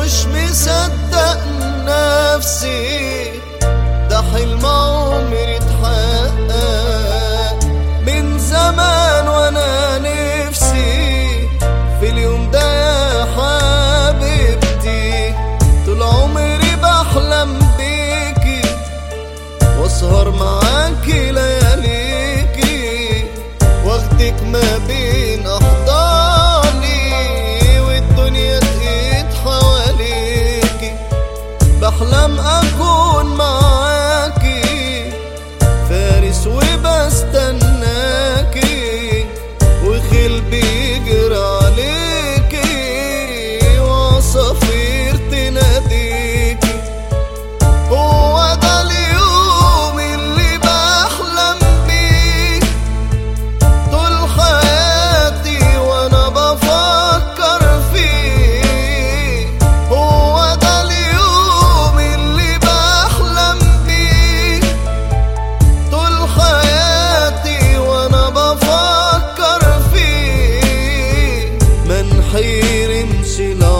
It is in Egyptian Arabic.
مش مصدق نفسي ده حلم عمري اتحقق من زمان وانا نفسي في اليوم ده يا حبيبتي طول عمري بحلم بيكي واسهر معاكي لياليكي واخدك ما بين احضاني والدنيا تقيت حواليكي بحلم اكون معاكي فارس وبستناكي وخيل بيجري عليكي وعصافير تناديكي هو ده اليوم اللي بحلم بيه طول حياتي وانا بفكر فيه هو ده اليوم اللي بحلم بيه طول حياتي وانا بفكر فيه ما نحيرمش لا